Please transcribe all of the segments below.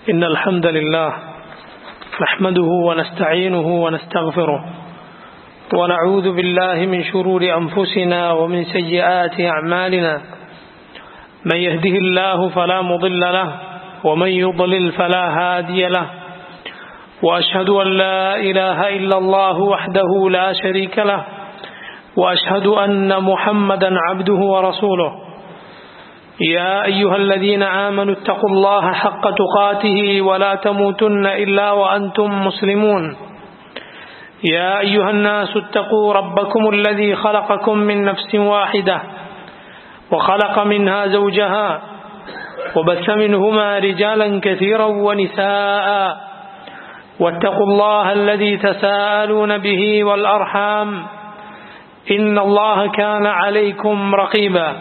إن الحمد لله نحمده ونستعينه ونستغفره ونعوذ بالله من شرور أنفسنا ومن سيئات أعمالنا من يهده الله فلا مضل له ومن يضلل فلا هادي له وأشهد أن لا إله إلا الله وحده لا شريك له وأشهد أن محمدا عبده ورسوله يا أيها الذين آمنوا اتقوا الله حق تقاته ولا تموتن إلا وأنتم مسلمون يا أيها الناس اتقوا ربكم الذي خلقكم من نفس واحدة وخلق منها زوجها وبث منهما رجالا كثيرا ونساء واتقوا الله الذي تساءلون به والأرحام إن الله كان عليكم رقيبا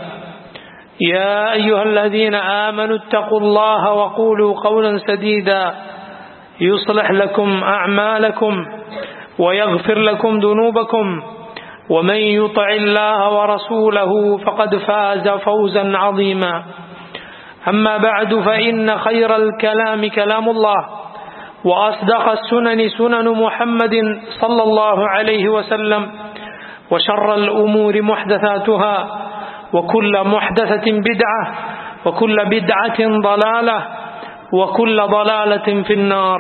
يا أيها الذين آمنوا اتقوا الله وقولوا قولا سديدا يصلح لكم أعمالكم ويغفر لكم ذنوبكم ومن يطع الله ورسوله فقد فاز فوزا عظيما أما بعد فإن خير الكلام كلام الله وأصدق السنن سنن محمد صلى الله عليه وسلم وشر الأمور محدثاتها وكل محدثة بدعة وكل بدعة ضلالة وكل ضلالة في النار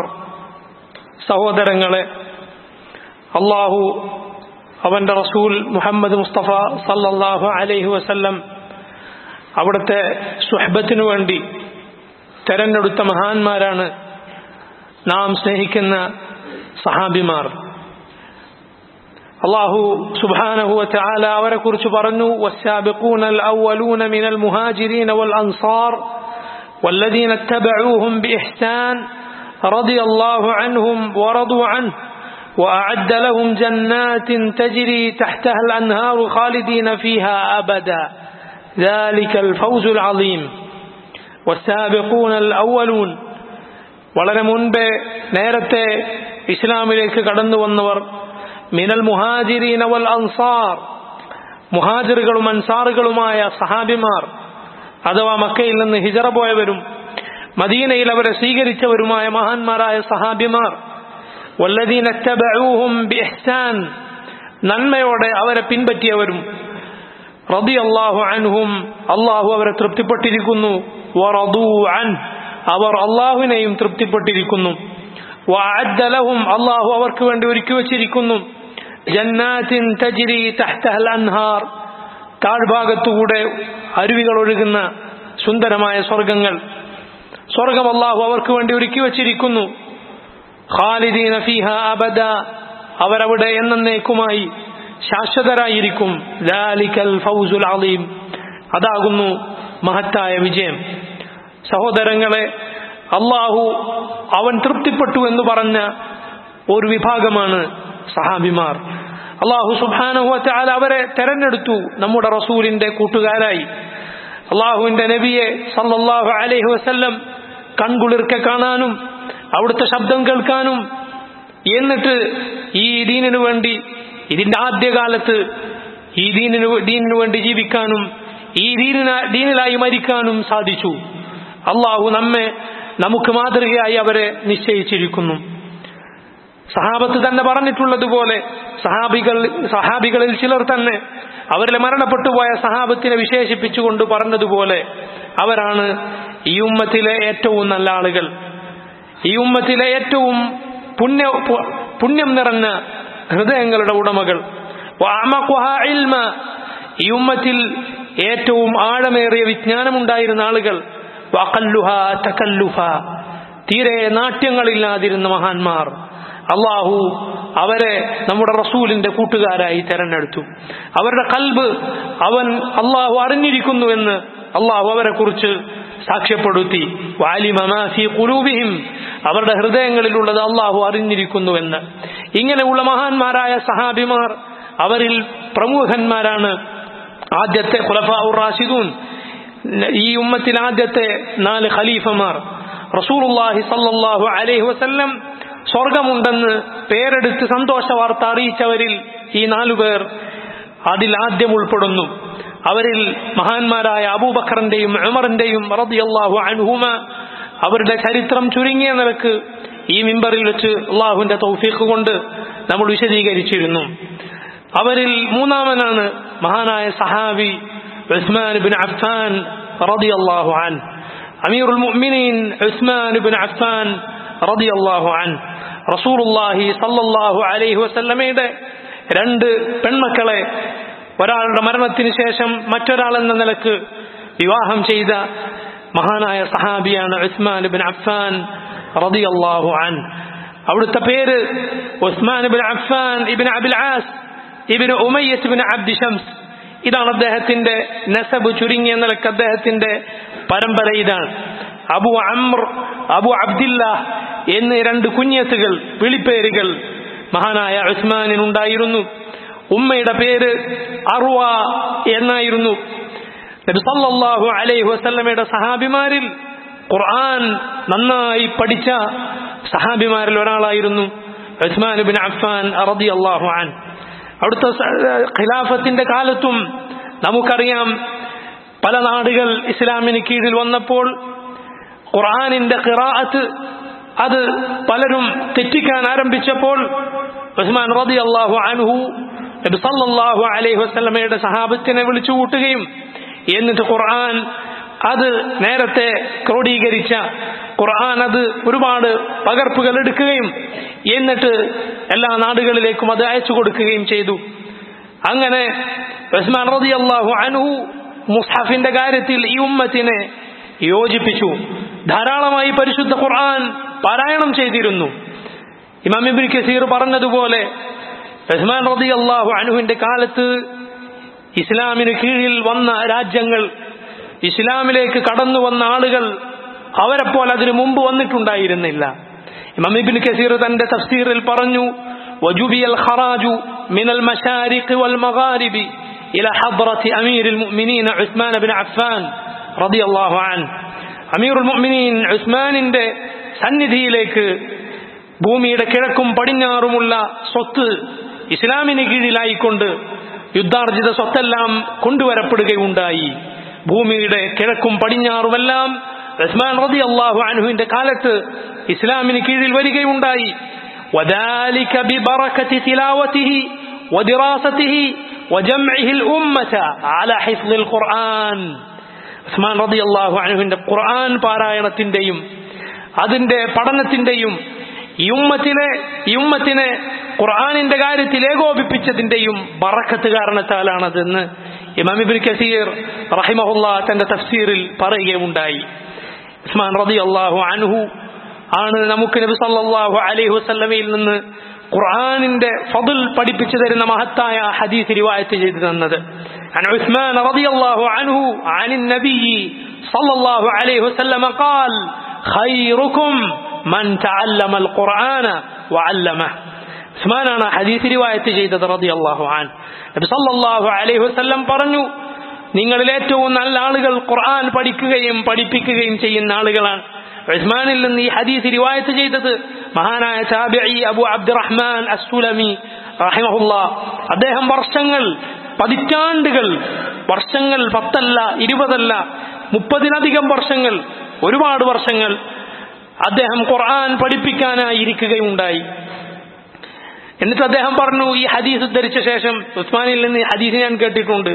സഹോദരങ്ങളെ അള്ളാഹു അവന്റെ റസൂൽ മുഹമ്മദ് മുസ്തഫ സല്ലല്ലാഹു അലൈഹി വസല്ലം അവിടുത്തെ സുഹബത്തിനു വേണ്ടി തെരഞ്ഞെടുത്ത മഹാന്മാരാണ് നാം സ്നേഹിക്കുന്ന സഹാബിമാർ അള്ളാഹു സുബാനഹു വതആല അവരെ കുറിച്ച് പറഞ്ഞു والسابقون الأولون من المهاجرين والأنصار والذين اتبعوهم بإحسان رضي الله عنهم ورضوا عنه وأعد لهم جنات تجري تحتها الأنهار خالدين فيها أبدا ذلك الفوز العظيم والسابقون الأولون വളരെ മുൻപേ നേരത്തെ ഇസ്ലാമിലേക്ക് കടന്നു വന്നവർ മിനൽ മുഹാജിരീന വൽ അൻസാർ മുഹാജിറുകളും അൻസാറുകളുമായ സഹാബിമാർ അഥവാ മക്കയിൽ നിന്ന് ഹിജറ പോയവരും മദീനയിൽ അവരെ സ്വീകരിച്ചവരുമായ മഹാന്മാരായ സഹാബിമാർ വല്ലദീനൂഹും ബിഹ്സാൻ നന്മയോടെ അവരെ പിൻപറ്റിയവരും റബി അള്ളാഹു അൻഹും അള്ളാഹു അവരെ തൃപ്തിപ്പെട്ടിരിക്കുന്നു അൻ അവർ അള്ളാഹുവിനെയും തൃപ്തിപ്പെട്ടിരിക്കുന്നു ലഹും അള്ളാഹു അവർക്ക് വേണ്ടി ഒരുക്കി വച്ചിരിക്കുന്നു ജന്നാത്തിൻ തജിരി തഹ്തഹൽ അൻഹാർ താഴ്ഭാഗത്തുകൂടെ അരുവികൾ ഒഴുകുന്ന സുന്ദരമായ സ്വർഗങ്ങൾ സ്വർഗം അള്ളാഹു അവർക്ക് വേണ്ടി ഒരുക്കി വച്ചിരിക്കുന്നു ഖാലിദീന ഫീഹ അബദ അവരവിടെ എന്നേക്കുമായി ശാശ്വതരായിരിക്കും ലാലിക്കൽ ഫൗസുൽ അലീം അതാകുന്നു മഹത്തായ വിജയം സഹോദരങ്ങളെ അള്ളാഹു അവൻ തൃപ്തിപ്പെട്ടു എന്ന് പറഞ്ഞ ഒരു വിഭാഗമാണ് സഹാബിമാർ അള്ളാഹു സുബാനുഹല അവരെ തെരഞ്ഞെടുത്തു നമ്മുടെ റസൂലിന്റെ കൂട്ടുകാരായി അള്ളാഹുവിന്റെ നബിയെ സല്ലല്ലാഹു അലൈഹി വസല്ലം കൺകുളിർക്കെ കാണാനും അവിടുത്തെ ശബ്ദം കേൾക്കാനും എന്നിട്ട് ഈ ദീനിനു വേണ്ടി ഇതിന്റെ ആദ്യകാലത്ത് ഈ ദീനിനു ദീനിനു വേണ്ടി ജീവിക്കാനും ഈ ദീനിന ദീനിലായി മരിക്കാനും സാധിച്ചു അള്ളാഹു നമ്മെ നമുക്ക് മാതൃകയായി അവരെ നിശ്ചയിച്ചിരിക്കുന്നു സഹാബത്ത് തന്നെ പറഞ്ഞിട്ടുള്ളതുപോലെ സഹാബികൾ സഹാബികളിൽ ചിലർ തന്നെ അവരിലെ മരണപ്പെട്ടുപോയ സഹാബത്തിനെ വിശേഷിപ്പിച്ചുകൊണ്ട് പറഞ്ഞതുപോലെ അവരാണ് ഈ ഉമ്മത്തിലെ ഏറ്റവും നല്ല ആളുകൾ ഈ ഉമ്മത്തിലെ ഏറ്റവും പുണ്യ പുണ്യം നിറഞ്ഞ ഹൃദയങ്ങളുടെ ഉടമകൾ ഈ ഉമ്മത്തിൽ ഏറ്റവും ആഴമേറിയ വിജ്ഞാനമുണ്ടായിരുന്ന ആളുകൾ തീരെ നാട്യങ്ങളില്ലാതിരുന്ന മഹാന്മാർ അള്ളാഹു അവരെ നമ്മുടെ റസൂലിന്റെ കൂട്ടുകാരായി തെരഞ്ഞെടുത്തു അവരുടെ കൽബ് അവൻ അള്ളാഹു അറിഞ്ഞിരിക്കുന്നുവെന്ന് അള്ളാഹു അവരെ കുറിച്ച് സാക്ഷ്യപ്പെടുത്തി കുലൂബിഹിം അവരുടെ ഹൃദയങ്ങളിലുള്ളത് അള്ളാഹു അറിഞ്ഞിരിക്കുന്നുവെന്ന് ഇങ്ങനെയുള്ള മഹാന്മാരായ സഹാബിമാർ അവരിൽ പ്രമുഖന്മാരാണ് ആദ്യത്തെ ഖുലഫാഉർ റാഷിദൂൻ ഈ ഉമ്മത്തിൽ ആദ്യത്തെ നാല് ഖലീഫമാർ റസൂലുള്ളാഹി സല്ലല്ലാഹു അലൈഹി വസല്ലം സ്വർഗമുണ്ടെന്ന് പേരെടുത്ത് സന്തോഷ വാർത്ത അറിയിച്ചവരിൽ ഈ നാലുപേർ അതിൽ ആദ്യം ഉൾപ്പെടുന്നു അവരിൽ മഹാന്മാരായ അബൂബക്കറിന്റെയും ഉമറിന്റെയും റളിയല്ലാഹു അൻഹുമ അവരുടെ ചരിത്രം ചുരുങ്ങിയ നിലക്ക് ഈ മിമ്പറിൽ വെച്ച് അള്ളാഹുവിന്റെ തൗഫീഖ് കൊണ്ട് നമ്മൾ വിശദീകരിച്ചിരുന്നു അവരിൽ മൂന്നാമനാണ് മഹാനായ സഹാബി ഉസ്മാൻ ബിൻ അഫ്ഫാൻ റളിയല്ലാഹു അൻ അമീറുൽ മുഅ്മിനീൻ ഉസ്മാൻ ബിൻ അഫ്ഫാൻ റളിയല്ലാഹു അൻ റസൂലുള്ളാഹി സല്ലല്ലാഹു അലൈഹി വസല്ലമയുടെ രണ്ട് പെൺമക്കളെ ഒരാളുടെ മരണത്തിന് ശേഷം മറ്റൊരാൾ എന്ന നിലക്ക് വിവാഹം ചെയ്ത മഹാനായ സഹാബിയാണ് ഉസ്മാൻ ബിൻ അഫ്ഫാൻ റളിയല്ലാഹു അൻ അവിടുത്തെ പേര് Uthman bin Affan ibn Abil As ibn Umayyah bin Abd Shams ഇതാണ് അദ്ദേഹത്തിന്റെ നസബ് ചുരുങ്ങിയ നിലക്ക് അദ്ദേഹത്തിന്റെ പരമ്പര ഇതാണ് അബു അമ്ർ അബു അബ്ദില്ല എന്നീ രണ്ട് കുഞ്ഞത്തുകൾ വിളിപ്പേരുകൾ മഹാനായ ഉസ്മാനിനുണ്ടായിരുന്നു ഉമ്മയുടെ പേര് അറുവ എന്നായിരുന്നു നബി സല്ലല്ലാഹു അലൈഹി വസല്ലമയുടെ സഹാബിമാരിൽ ഖുർആൻ നന്നായി പഠിച്ച സഹാബിമാരിൽ ഒരാളായിരുന്നു ഉസ്മാൻ ബിൻ അഫ്ഫാൻ റളിയല്ലാഹു അൻ അവിടുത്തെ ഖിലാഫത്തിന്റെ കാലത്തും നമുക്കറിയാം പല നാടുകൾ ഇസ്ലാമിന് കീഴിൽ വന്നപ്പോൾ ഖുർആനിന്റെ ഖിറാഅത്ത് അത് പലരും തെറ്റിക്കാൻ ആരംഭിച്ചപ്പോൾ ഉസ്മാൻ റതി അള്ളാഹു അൻഹു നബി സല്ലല്ലാഹു അലൈഹി വസല്ലമയുടെ സഹാബത്തിനെ വിളിച്ചു കൂട്ടുകയും എന്നിട്ട് ഖുർആൻ അത് നേരത്തെ ക്രോഡീകരിച്ച ഖുർആൻ അത് ഒരുപാട് പകർപ്പുകൾ എടുക്കുകയും എന്നിട്ട് എല്ലാ നാടുകളിലേക്കും അത് അയച്ചു കൊടുക്കുകയും ചെയ്തു അങ്ങനെ ഉസ്മാൻ റതി അള്ളാഹു അൻഹു മുസ്ഹഫിന്റെ കാര്യത്തിൽ ഈ ഉമ്മത്തിനെ യോജിപ്പിച്ചു ധാരാളമായി പരിശുദ്ധ ഖുർആൻ പാരായണം ചെയ്തിരുന്നു ഇമാം ഇബ്നു കസീർ പറഞ്ഞതുപോലെ ഉസ്മാൻ റതി അള്ളാഹു അൻഹുവിന്റെ കാലത്ത് ഇസ്ലാമിന് കീഴിൽ വന്ന രാജ്യങ്ങൾ ഇസ്ലാമിലേക്ക് കടന്നു വന്ന ആളുകൾ അവരെപ്പോലെ അതിനു മുമ്പ് വന്നിട്ടുണ്ടായിരുന്നില്ല ഇമാം ഇബ്നു കസീർ തന്റെ തഫ്സീറിൽ പറഞ്ഞു وجبي الخراج من المشارق والمغارب إلى حضرة أمير المؤمنين عثمان بن عفان رضي الله عنه أمير المؤمنين عثمان സന്നിധിയിലേക്ക് ഭൂമിയുടെ കിഴക്കും പടിഞ്ഞാറുമുള്ള സ്വത്ത് ഇസ്ലാമിന് കീഴിലായിക്കൊണ്ട് യുദ്ധാർജിത സ്വത്തെല്ലാം കൊണ്ടുവരപ്പെടുകയുണ്ടായി ഭൂമിയുടെ കിഴക്കും പടിഞ്ഞാറുമെല്ലാം റഹ്മാൻ റതി അള്ളാഹു അൻഹുവിന്റെ കാലത്ത് ഇസ്ലാമിന് കീഴിൽ വരികയുണ്ടായി وذلك ببركة تلاوته ودراسته وجمعه الأمة على حفظ القرآن ഉസ്മാൻ റതി അള്ളാഹു അനുവിന്റെ ഖുർആൻ പാരായണത്തിന്റെയും അതിന്റെ പഠനത്തിന്റെയും ഈ ഉമ്മത്തിലെ ഈ ഉമ്മത്തിനെ ഖുർആാനിന്റെ കാര്യത്തിൽ ഏകോപിപ്പിച്ചതിന്റെയും ബറക്കത്ത് കാരണത്താലാണതെന്ന് ഇമാം ഇബിൻ കസീർ റഹിമഹുല്ല തന്റെ തഫ്സീറിൽ പറയുകയുണ്ടായി ഉസ്മാൻ റതി അള്ളാഹു അൻഹു ആണ് നമുക്ക് നബി സല്ലല്ലാഹു അലൈഹി വസല്ലമയിൽ നിന്ന് ഖുർആനിന്റെ ഫضل പഠിപ്പിച്ചു തരുന്ന മഹത്തായ ഹദീസ് റിവായത്ത് ചെയ്തു തന്നത് عن عثمان رضي الله عنه عن النبي صلى الله عليه وسلم قال خيركم من تعلم القرآن وعلمه عثمان أنا حديث رواية جيدة رضي الله عنه നബി സല്ലല്ലാഹു അലൈഹി വസല്ലം പറഞ്ഞു നിങ്ങളിൽ ഏറ്റവും നല്ല ആളുകൾ ഖുർആൻ പഠിക്കുകയും പഠിപ്പിക്കുകയും ചെയ്യുന്ന ആളുകളാണ് ഉസ്മാനിൽ നിന്ന് ഈ ഹദീസ് റിവായത്ത് ചെയ്തത് മഹാനായ താബിഈ അബു അബ്ദുറഹ്മാൻ അസ്സുലമി റഹിമഹുല്ല അദ്ദേഹം വർഷങ്ങൾ പതിറ്റാണ്ടുകൾ വർഷങ്ങൾ പത്തല്ല ഇരുപതല്ല മുപ്പതിലധികം വർഷങ്ങൾ ഒരുപാട് വർഷങ്ങൾ അദ്ദേഹം ഖുർആൻ പഠിപ്പിക്കാനായി ഇരിക്കുകയുണ്ടായി എന്നിട്ട് അദ്ദേഹം പറഞ്ഞു ഈ ഹദീസ് ഉദ്ധരിച്ച ശേഷം ഉസ്മാനിൽ നിന്ന് ഈ ഹദീസ് ഞാൻ കേട്ടിട്ടുണ്ട്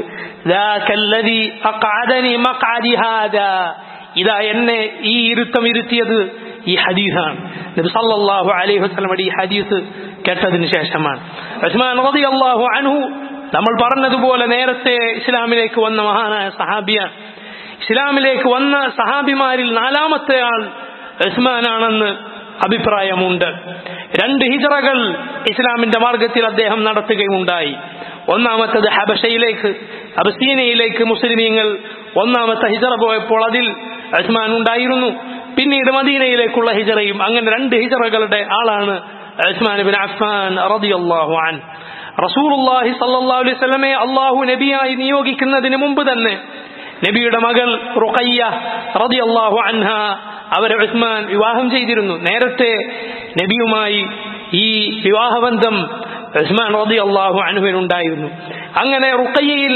ഇതാ എന്നെ ഈ ഇരുത്തം ഇരുത്തിയത് ഈ ഹദീസാണ് നബി സല്ലല്ലാഹു അലൈഹി വസല്ലം ഈ ഹദീസ് കേട്ടതിന് ശേഷമാണ് ഉസ്മാൻ റളിയല്ലാഹു അൻഹു നമ്മൾ പറഞ്ഞതുപോലെ നേരത്തെ ഇസ്ലാമിലേക്ക് വന്ന മഹാനായ സഹാബിയാണ് ഇസ്ലാമിലേക്ക് വന്ന സഹാബിമാരിൽ നാലാമത്തെ ആൾ ഉസ്മാനാണെന്ന് അഭിപ്രായമുണ്ട് രണ്ട് ഹിജറകൾ ഇസ്ലാമിന്റെ മാർഗത്തിൽ അദ്ദേഹം നടത്തുകയുണ്ടായി ഒന്നാമത്തത് ഹബഷയിലേക്ക് അബസീനയിലേക്ക് മുസ്ലിമീങ്ങൾ ഒന്നാമത്തെ ഹിജറ പോയപ്പോൾ അതിൽ ഉസ്മാൻ ഉണ്ടായിരുന്നു പിന്നീട് മദീനയിലേക്കുള്ള ഹിജറയും അങ്ങനെ രണ്ട് ഹിജറകളുടെ ആളാണ് ഉസ്മാൻ ബിൻ അഫ്ഫാൻ റളിയല്ലാഹു അൻ റസൂലുള്ളാഹി സ്വല്ലല്ലാഹു അലൈഹി വസല്ലമയെ അല്ലാഹു നബിയായി നിയോഗിക്കുന്നതിന് മുമ്പ് തന്നെ നബിയുടെ മകൾ റുഖയ്യ റളിയല്ലാഹു അൻഹ അവരെ ഉസ്മാൻ വിവാഹം ചെയ്തിരുന്നു നേരത്തെ നബിയുമായി ഈ വിവാഹബന്ധം ഉസ്മാൻ റതി അള്ളാഹു അനുവിനുണ്ടായിരുന്നു അങ്ങനെ റുക്കയ്യയിൽ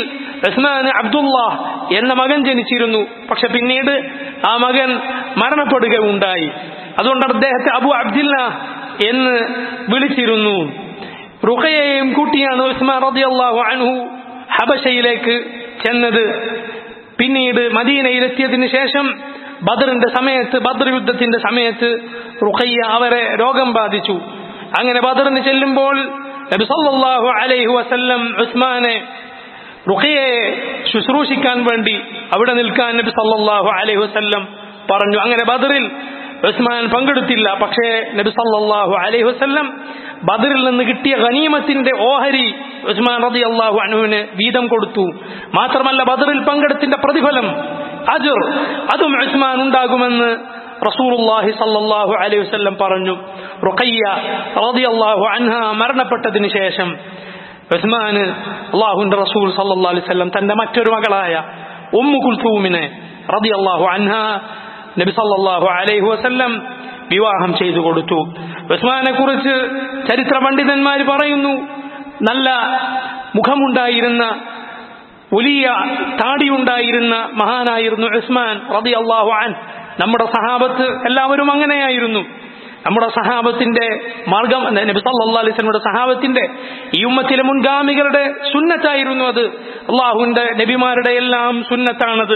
ഉസ്മാൻ അബ്ദുള്ള എന്ന മകൻ ജനിച്ചിരുന്നു പക്ഷെ പിന്നീട് ആ മകൻ മരണപ്പെടുകയുണ്ടായി അതുകൊണ്ട് അദ്ദേഹത്തെ അബു അബ്ദില്ല എന്ന് വിളിച്ചിരുന്നു റുഖയെയും കൂട്ടിയാണ് ഉസ്മാൻ റളിയല്ലാഹു അൻഹു ഹബശയിലേക്ക് ചെന്നത് പിന്നീട് മദീനയിലെത്തിയതിനു ശേഷം ബദറിന്റെ സമയത്ത് ബദർ യുദ്ധത്തിന്റെ സമയത്ത് റുഖയ്യ അവരെ രോഗം ബാധിച്ചു അങ്ങനെ ബദറിന് ചെല്ലുമ്പോൾ നബി സല്ലല്ലാഹു അലൈഹി വസല്ലം ഉസ്മാനെ റുഖയെ ശുശ്രൂഷിക്കാൻ വേണ്ടി അവിടെ നിൽക്കാൻ നബി സല്ലല്ലാഹു അലൈഹി വസല്ലം പറഞ്ഞു അങ്ങനെ ബദറിൽ ഉസ്മാൻ പങ്കെടുത്തില്ല പക്ഷേ നബി സല്ലല്ലാഹു അലൈഹി വസല്ലം ബദറിൽ നിന്ന് കിട്ടിയ ഗനീമത്തിന്റെ ഓഹരി ഉസ്മാൻ റതി അള്ളാഹു അനുവിന് വീതം കൊടുത്തു മാത്രമല്ല ബദറിൽ പങ്കെടുത്തിന്റെ പ്രതിഫലം അജുർ അതും ഉസ്മാൻ ഉണ്ടാകുമെന്ന് റസൂലുള്ളാഹി സല്ലല്ലാഹു അലൈഹി വസല്ലം പറഞ്ഞു റുഖയ്യ റളിയല്ലാഹു അൻഹ മരണപ്പെട്ടതിന് ശേഷം ഉസ്മാന് അള്ളാഹുന്റെ റസൂൽ സല്ലല്ലാഹു അലൈഹി വസല്ലം തന്റെ മറ്റൊരു മകളായ ഉമ്മു കുൽസൂമിനെ റളിയല്ലാഹു അൻഹ നബി സല്ലല്ലാഹു അലൈഹി വസല്ലം വിവാഹം ചെയ്തു കൊടുത്തു ഉസ്മാനെ കുറിച്ച് ചരിത്ര പണ്ഡിതന്മാർ പറയുന്നു നല്ല മുഖമുണ്ടായിരുന്ന വലിയ താടിയുണ്ടായിരുന്ന മഹാനായിരുന്നു ഉസ്മാൻ റതി അള്ളാഹു അൻ നമ്മുടെ സഹാബത്ത് എല്ലാവരും അങ്ങനെയായിരുന്നു നമ്മുടെ സഹാബത്തിന്റെ മാർഗം നബി സല്ലല്ലാഹു അലൈഹി വസല്ലമയുടെ സഹാബത്തിന്റെ ഈ ഉമ്മത്തിലെ മുൻഗാമികളുടെ സുന്നത്തായിരുന്നു അത് അള്ളാഹുവിന്റെ നബിമാരുടെ എല്ലാം സുന്നത്താണത്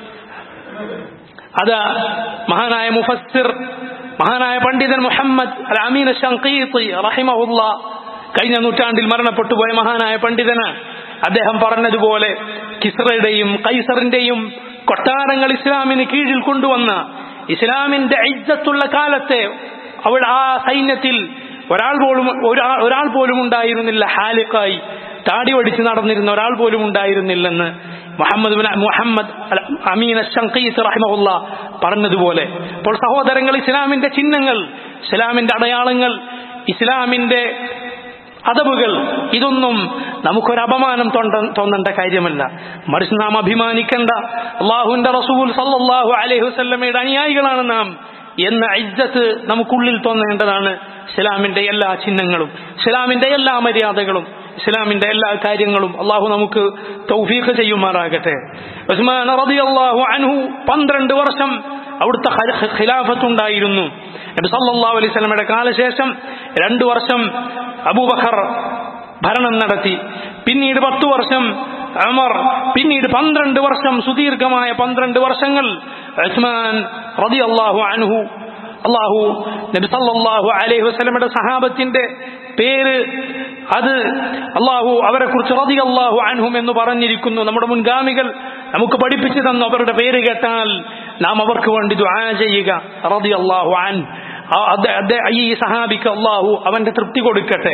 അത് മഹാനായ മുഫസ്സിർ മഹാനായ പണ്ഡിതൻ മുഹമ്മദ് അൽ അമീൻ ഷങ്കീത്തി റഹിമഹുല്ല കഴിഞ്ഞ നൂറ്റാണ്ടിൽ മരണപ്പെട്ടു പോയ മഹാനായ പണ്ഡിതനാണ് അദ്ദേഹം പറഞ്ഞതുപോലെ കിസ്റയുടെയും കൈസറിന്റെയും കൊട്ടാരങ്ങൾ ഇസ്ലാമിന് കീഴിൽ കൊണ്ടുവന്ന ഇസ്ലാമിന്റെ ഐജ്ജത്തുള്ള കാലത്തെ അവിടെ ആ സൈന്യത്തിൽ ഒരാൾ പോലും ഒരാ- ഒരാൾ പോലും ഉണ്ടായിരുന്നില്ല ഹാലിക്കായി താടി ഒടിച്ച് നടന്നിരുന്ന ഒരാൾ പോലും ഉണ്ടായിരുന്നില്ലെന്ന് Muhammad bin Muhammad al Amin അഷങ്കീസ് റഹിമഹുല്ല പറഞ്ഞതുപോലെ അപ്പോൾ സഹോദരങ്ങൾ ഇസ്ലാമിന്റെ ചിഹ്നങ്ങൾ ഇസ്ലാമിന്റെ അടയാളങ്ങൾ ഇസ്ലാമിന്റെ അതവുകൾ ഇതൊന്നും നമുക്കൊരു അപമാനം തോണ്ട- തോന്നേണ്ട കാര്യമല്ല മറിച്ച് നാം അഭിമാനിക്കേണ്ട അള്ളാഹുവിന്റെ റസൂൽ സല്ലല്ലാഹു അലൈഹി വസല്ലമയുടെ അനുയായികളാണ് നാം എന്ന ഇജ്ജത്ത് നമുക്കുള്ളിൽ തോന്നേണ്ടതാണ് ഇസ്ലാമിന്റെ എല്ലാ ചിഹ്നങ്ങളും ഇസ്ലാമിന്റെ എല്ലാ മര്യാദകളും ഇസ്ലാമിന്റെ എല്ലാ കാര്യങ്ങളും അള്ളാഹു നമുക്ക് തൗഫീഖ് ചെയ്യുമാറാകട്ടെ ഉസ്മാൻ റളിയല്ലാഹു അൻഹു പന്ത്രണ്ട് വർഷം അവിടുത്തെ ഖ- ഖിലാഫത്തുണ്ടായിരുന്നു നബി സല്ലല്ലാഹു അലൈഹി വസല്ലമയുടെ കാലശേഷം രണ്ടു വർഷം അബൂബക്കർ ഭരണം നടത്തി പിന്നീട് പത്തു വർഷം അമർ പിന്നീട് പന്ത്രണ്ട് വർഷം സുദീർഘമായ പന്ത്രണ്ട് വർഷങ്ങൾ ഉസ്മാൻ റളിയല്ലാഹു അൻഹു അള്ളാഹു നബി സല്ലല്ലാഹു അലൈഹി വസല്ലമയുടെ സഹാബത്തിന്റെ പേര് അത് അള്ളാഹു അവരെ കുറിച്ച് റളിയല്ലാഹു അൻഹും എന്ന് പറഞ്ഞിരിക്കുന്നു നമ്മുടെ മുൻഗാമികൾ നമുക്ക് പഠിപ്പിച്ചു തന്നു അവരുടെ പേര് കേട്ടാൽ നാം അവർക്ക് വേണ്ടി ദുആ ചെയ്യുക റളിയല്ലാഹു അൻ ആ അദ്ദേ- അദ്ദേ- ഈ സഹാബിക്ക് അള്ളാഹു അവന്റെ തൃപ്തി കൊടുക്കട്ടെ